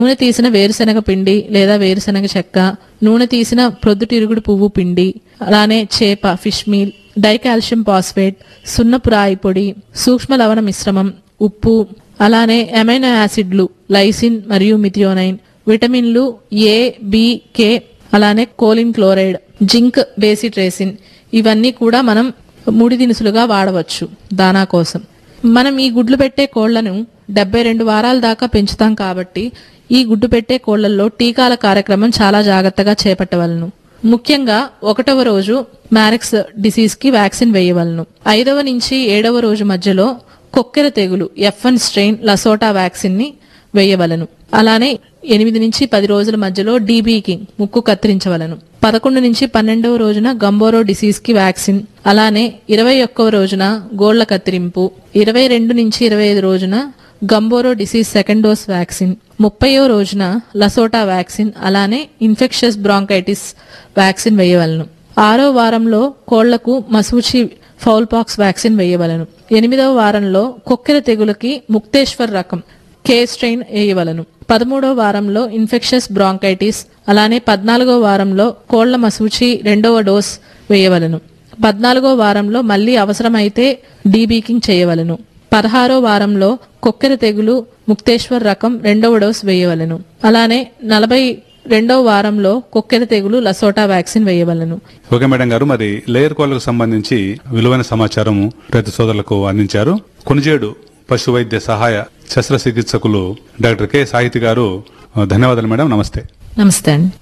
నూనె తీసిన వేరుశనగ పిండి లేదా వేరుశనగ చెక్క నూనె తీసిన ప్రొద్దుటిరుగుడు పువ్వు పిండి అలానే చేప ఫిష్ మీల్ డైకాల్షియం పాస్ఫేట్ సున్నపు రాయి పొడి సూక్ష్మ లవణ మిశ్రమం ఉప్పు అలానే అమైనో యాసిడ్లు లైసిన్ మరియు మిథియోనైన్ విటమిన్లు ఏ బి కే అలానే కోలిన్ క్లోరైడ్ జింక్ బేసిట్రేసిన్ ఇవన్నీ కూడా మనం ముడి దినుసులుగా వాడవచ్చు దానా కోసం మనం ఈ గుడ్లు పెట్టే కోళ్లను డెబ్బై రెండు వారాల దాకా పెంచుతాం కాబట్టి ఈ గుడ్డు పెట్టే కోళ్లలో టీకాల కార్యక్రమం చాలా జాగ్రత్తగా చేపట్టవలను ముఖ్యంగా ఒకటవ రోజు మ్యారెక్స్ డిసీజ్ కి వ్యాక్సిన్ వేయవలను ఐదవ నుంచి ఏడవ రోజు మధ్యలో కొక్కెర తెగులు F one strain Lasota vaccine ని వేయవలను అలానే ఎనిమిది నుంచి పది రోజుల మధ్యలో డీబీకి ముక్కు కత్తిరించవలను పదకొండు నుంచి పన్నెండవ రోజున గంబోరో డిసీజ్ కి వ్యాక్సిన్ అలానే ఇరవై ఒక్కవ రోజున గోళ్ల కత్తిరింపు ఇరవై రెండు నుంచి ఇరవై ఐదు రోజున Gumboro disease second dose vaccine ముప్పయో రోజున లసోటా వ్యాక్సిన్ అలానే ఇన్ఫెక్షస్ బ్రాంకైటిస్ వ్యాక్సిన్ వేయవలను ఆరో వారంలో కోళ్లకు మసూచి ఫౌల్ పాక్స్ వ్యాక్సిన్ వేయవలను ఎనిమిదవ వారంలో కొక్కెర తెగులకి ముక్తేశ్వర్ రకం కే స్ట్రెయిన్ వేయవలను పదమూడో వారంలో ఇన్ఫెక్షస్ బ్రాంకైటిస్ అలానే పద్నాలుగో వారంలో కోళ్ల మసూచి రెండవ డోస్ వేయవలను పద్నాలుగో వారంలో మళ్ళీ అవసరమైతే డీబీకింగ్ చేయవలను పదహారో వారంలో కొక్కెర తెగులు ముక్తేశ్వర్ రకం రెండవ డోస్ వేయవలను అలానే నలభై రెండవ వారంలో కొక్కెర తెగులు లసోటా వ్యాక్సిన్ వేయవలను ఓకే మేడం గారు మరి లేయర్ కోళ్లకు సంబంధించి విలువైన సమాచారం రైతు సోదరులకు అందించారు కొనిజేడు పశు వైద్య సహాయ శస్త్రచికిత్సకులు డాక్టర్ కె సాహితి గారు ధన్యవాదాలు మేడం నమస్తే నమస్తే అండి